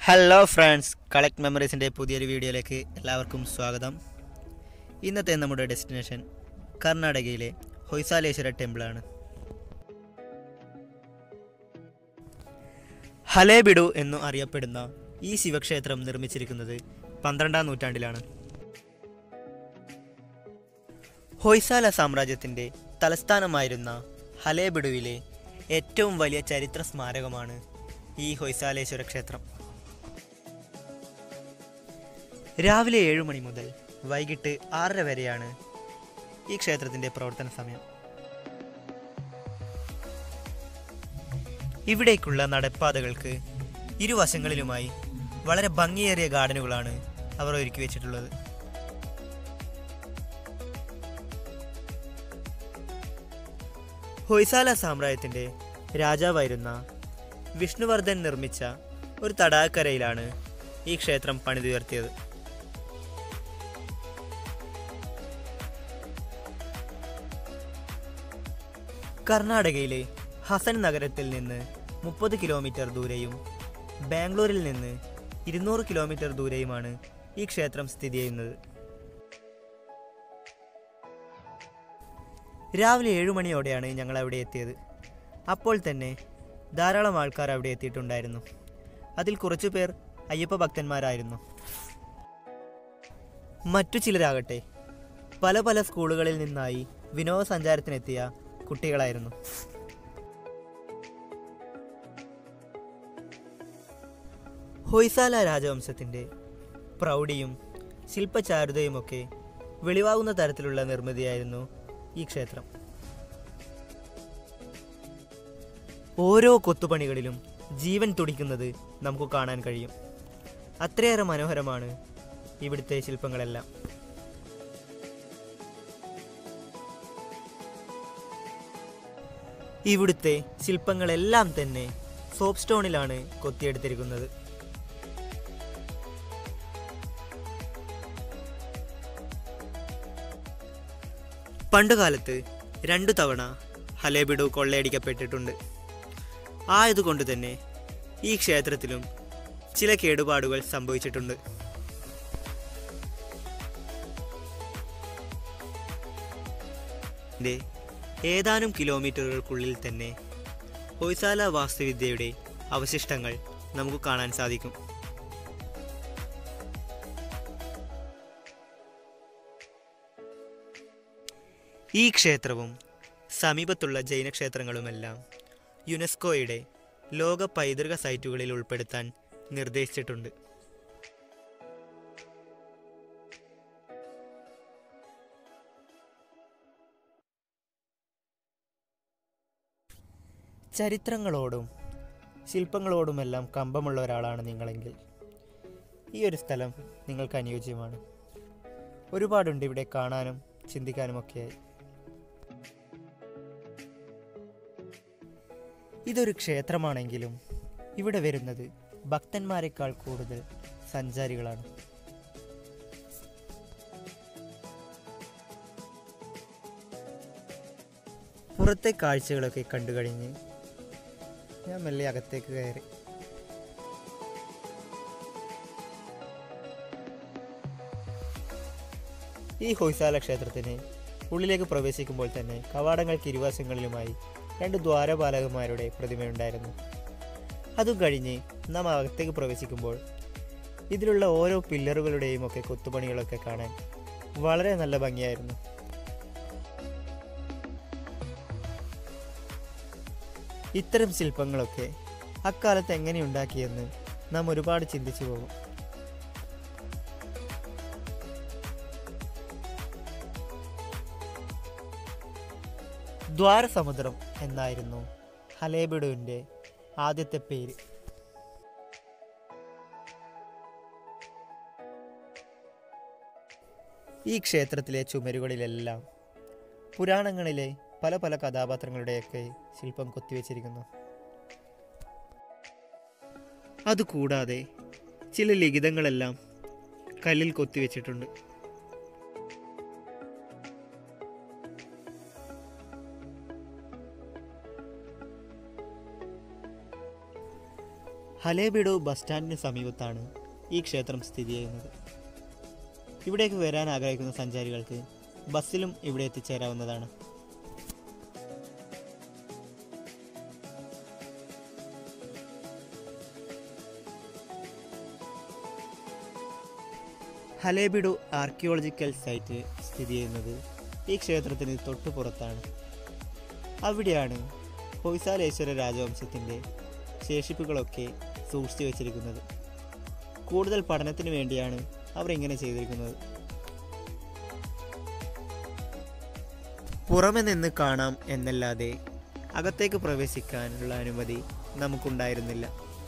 hello friends collect മെമ്മറീസിൻ്റെ പുതിയൊരു വീഡിയോയിലേക്ക് എല്ലാവർക്കും സ്വാഗതം ഇന്നത്തെ നമ്മുടെ ഡെസ്റ്റിനേഷൻ കർണാടകയിലെ ഹൊയ്സാലേശ്വര ടെമ്പിളാണ് ഹലേബിഡു എന്നു അറിയപ്പെടുന്ന ഈ ശിവക്ഷേത്രം നിർമ്മിച്ചിരിക്കുന്നത് പന്ത്രണ്ടാം നൂറ്റാണ്ടിലാണ് ഹൊയ്സാല സാമ്രാജ്യത്തിൻ്റെ തലസ്ഥാനമായിരുന്ന ഹലേബിഡുവിലെ ഏറ്റവും വലിയ ചരിത്ര സ്മാരകമാണ് ഈ ഹൊയ്സാലേശ്വര ക്ഷേത്രം രാവിലെ ഏഴു മണി മുതൽ വൈകിട്ട് ആറര വരെയാണ് ഈ ക്ഷേത്രത്തിന്റെ പ്രവർത്തന സമയം ഇവിടേക്കുള്ള നടപ്പാതകൾക്ക് ഇരുവശങ്ങളിലുമായി വളരെ ഭംഗിയേറിയ ഗാർഡനുകളാണ് അവർ ഒരുക്കി വെച്ചിട്ടുള്ളത് ഹൊയ്സാല സാമ്രാജ്യത്തിന്റെ രാജാവായിരുന്ന വിഷ്ണുവർദ്ധൻ നിർമ്മിച്ച ഒരു തടാകക്കരയിലാണ് ഈ ക്ഷേത്രം പണിതുയർത്തിയത് കർണാടകയിലെ ഹസൻ നഗരത്തിൽ നിന്ന് മുപ്പത് കിലോമീറ്റർ ദൂരെയും ബാംഗ്ലൂരിൽ നിന്ന് ഇരുന്നൂറ് കിലോമീറ്റർ ദൂരെയുമാണ് ഈ ക്ഷേത്രം സ്ഥിതി ചെയ്യുന്നത് രാവിലെ ഏഴു മണിയോടെയാണ് ഞങ്ങൾ അവിടെ എത്തിയത് അപ്പോൾ തന്നെ ധാരാളം ആൾക്കാർ അവിടെ എത്തിയിട്ടുണ്ടായിരുന്നു അതിൽ കുറച്ചു പേർ അയ്യപ്പ ഭക്തന്മാരായിരുന്നു മറ്റു ചിലരാകട്ടെ പല പല സ്കൂളുകളിൽ നിന്നായി വിനോദസഞ്ചാരത്തിനെത്തിയ കുട്ടികളായിരുന്നു ഹൊയ്സാല രാജവംശത്തിൻ്റെ പ്രൗഢിയും ശില്പചാരുതയുമൊക്കെ വെളിവാകുന്ന തരത്തിലുള്ള നിർമ്മിതിയായിരുന്നു ഈ ക്ഷേത്രം ഓരോ കൊത്തുപണികളിലും ജീവൻ തുടിക്കുന്നത് നമുക്ക് കാണാൻ കഴിയും അത്രയേറെ മനോഹരമാണ് ഇവിടുത്തെ ശില്പങ്ങളെല്ലാം ഇവിടുത്തെ ശില്പങ്ങളെല്ലാം തന്നെ സോപ്പ് സ്റ്റോണിലാണ് കൊത്തിയെടുത്തിരിക്കുന്നത് പണ്ടുകാലത്ത് രണ്ടു തവണ ഹലേബിഡു കൊള്ളയടിക്കപ്പെട്ടിട്ടുണ്ട് ആയതുകൊണ്ട് തന്നെ ഈ ക്ഷേത്രത്തിലും ചില കേടുപാടുകൾ സംഭവിച്ചിട്ടുണ്ട് ന്റെ ഏതാനും കിലോമീറ്ററുകൾക്കുള്ളിൽ തന്നെ ഹൊയ്സാല വാസ്തുവിദ്യയുടെ അവശിഷ്ടങ്ങൾ നമുക്ക് കാണാൻ സാധിക്കും ഈ ക്ഷേത്രവും സമീപത്തുള്ള ജൈന ക്ഷേത്രങ്ങളുമെല്ലാം യുനെസ്കോയുടെ ലോക പൈതൃക സൈറ്റുകളിൽ ഉൾപ്പെടുത്താൻ നിർദ്ദേശിച്ചിട്ടുണ്ട് ചരിത്രങ്ങളോടും ശില്പങ്ങളോടുമെല്ലാം കമ്പമുള്ള ഒരാളാണ് നിങ്ങളെങ്കിൽ ഈ ഒരു സ്ഥലം നിങ്ങൾക്ക് അനുയോജ്യമാണ് ഒരുപാടുണ്ട് ഇവിടെ കാണാനും ചിന്തിക്കാനുമൊക്കെയായി ഇതൊരു ക്ഷേത്രമാണെങ്കിലും ഇവിടെ വരുന്നത് ഭക്തന്മാരെക്കാൾ കൂടുതൽ സഞ്ചാരികളാണ് പുറത്തെ കാഴ്ചകളൊക്കെ കണ്ടു കഴിഞ്ഞ് ഞാൻ മെല്ലെ അകത്തേക്ക് കയറി ഈ ഹൊയ്സാല ക്ഷേത്രത്തിന് ഉള്ളിലേക്ക് പ്രവേശിക്കുമ്പോൾ തന്നെ കവാടങ്ങൾക്ക് ഇരുവശങ്ങളിലുമായി രണ്ട് ദ്വാരപാലകന്മാരുടെ പ്രതിമയുണ്ടായിരുന്നു അതും കഴിഞ്ഞ് നാം അകത്തേക്ക് പ്രവേശിക്കുമ്പോൾ ഇതിലുള്ള ഓരോ പില്ലറുകളുടെയും ഒക്കെ കൊത്തുപണികളൊക്കെ കാണാൻ വളരെ നല്ല ഭംഗിയായിരുന്നു ഇത്തരം ശില്പങ്ങളൊക്കെ അക്കാലത്ത് എങ്ങനെ ഉണ്ടാക്കിയെന്ന് നാം ഒരുപാട് ചിന്തിച്ചു പോകും ദ്വാരസമുദ്രം എന്നായിരുന്നു ഹലേബിഡുവിൻ്റെ ആദ്യത്തെ പേര് ഈ ക്ഷേത്രത്തിലെ ചുമരുകളിലെല്ലാം പുരാണങ്ങളിലെ പല പല കഥാപാത്രങ്ങളുടെയൊക്കെ ശില്പം കൊത്തിവെച്ചിരിക്കുന്നു അതുകൂടാതെ ചില ലിഖിതങ്ങളെല്ലാം കല്ലിൽ കൊത്തിവെച്ചിട്ടുണ്ട് ഹലേബിഡു ബസ് സ്റ്റാൻഡിന് സമീപത്താണ് ഈ ക്ഷേത്രം സ്ഥിതി ചെയ്യുന്നത് ഇവിടേക്ക് വരാൻ ആഗ്രഹിക്കുന്ന സഞ്ചാരികൾക്ക് ബസ്സിലും ഇവിടെ എത്തിച്ചേരാവുന്നതാണ് ഹലേബിഡു ആർക്കിയോളജിക്കൽ സൈറ്റ് സ്ഥിതി ചെയ്യുന്നത് ഈ ക്ഷേത്രത്തിന് തൊട്ടു പുറത്താണ് അവിടെയാണ് ഹൊയ്സാലേശ്വര രാജവംശത്തിൻ്റെ ശേഷിപ്പുകളൊക്കെ സൂക്ഷിച്ചു വച്ചിരിക്കുന്നത് കൂടുതൽ പഠനത്തിന് വേണ്ടിയാണ് അവർ ഇങ്ങനെ ചെയ്തിരിക്കുന്നത് പുറമെ നിന്ന് കാണാം എന്നല്ലാതെ അകത്തേക്ക് പ്രവേശിക്കാനുള്ള അനുമതി നമുക്കുണ്ടായിരുന്നില്ല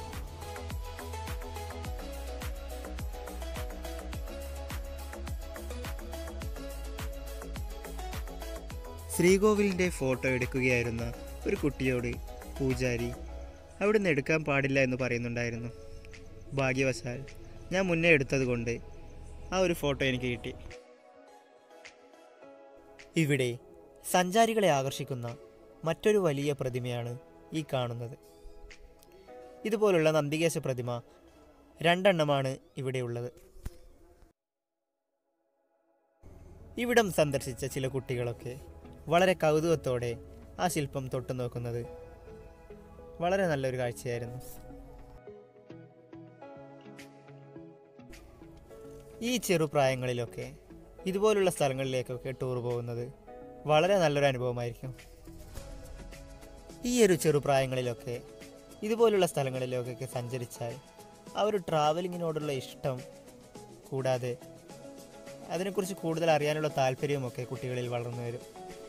ശ്രീകോവിലിൻ്റെ ഫോട്ടോ എടുക്കുകയായിരുന്ന ഒരു കുട്ടിയോട് പൂജാരി അവിടുന്ന് എടുക്കാൻ പാടില്ല എന്ന് പറയുന്നുണ്ടായിരുന്നു ഭാഗ്യവശാൽ ഞാൻ മുന്നേ എടുത്തതുകൊണ്ട് ആ ഒരു ഫോട്ടോ എനിക്ക് കിട്ടി ഇവിടെ സഞ്ചാരികളെ ആകർഷിക്കുന്ന മറ്റൊരു വലിയ പ്രതിമയാണ് ഈ കാണുന്നത് ഇതുപോലുള്ള നന്ദികേശ പ്രതിമ രണ്ടെണ്ണമാണ് ഇവിടെയുള്ളത് ഇവിടം സന്ദർശിച്ച ചില കുട്ടികളൊക്കെ വളരെ കൗതുകത്തോടെ ആ ശില്പം തൊട്ടു നോക്കുന്നത് വളരെ നല്ലൊരു കാഴ്ചയായിരുന്നു ഈ ചെറുപ്രായങ്ങളിലൊക്കെ ഇതുപോലുള്ള സ്ഥലങ്ങളിലേക്കൊക്കെ ടൂർ പോകുന്നത് വളരെ നല്ലൊരു അനുഭവമായിരിക്കും ഈ ഒരു ചെറുപ്രായങ്ങളിലൊക്കെ ഇതുപോലുള്ള സ്ഥലങ്ങളിലേക്കൊക്കെ സഞ്ചരിച്ചാൽ ആ ഒരു ട്രാവലിങ്ങിനോടുള്ള ഇഷ്ടം കൂടാതെ അതിനെക്കുറിച്ച് കൂടുതൽ അറിയാനുള്ള താല്പര്യവുമൊക്കെ കുട്ടികളിൽ വളർന്നു വരും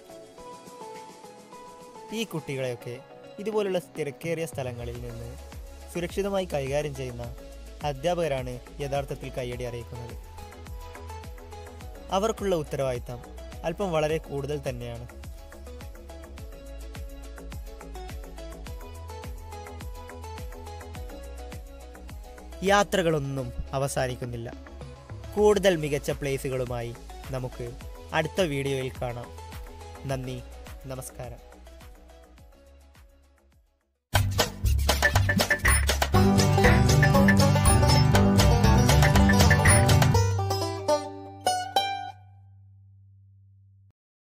ഈ കുട്ടികളെയൊക്കെ ഇതുപോലുള്ള തിരക്കേറിയ സ്ഥലങ്ങളിൽ നിന്ന് സുരക്ഷിതമായി കൈകാര്യം ചെയ്യുന്ന അധ്യാപകരാണ് യഥാർത്ഥത്തിൽ കയ്യടി അറിയിക്കുന്നത് അവർക്കുള്ള ഉത്തരവാദിത്തം അല്പം വളരെ കൂടുതൽ തന്നെയാണ് യാത്രകളൊന്നും അവസാനിക്കുന്നില്ല കൂടുതൽ മികച്ച പ്ലേസുകളുമായി നമുക്ക് അടുത്ത വീഡിയോയിൽ കാണാം നന്ദി നമസ്കാരം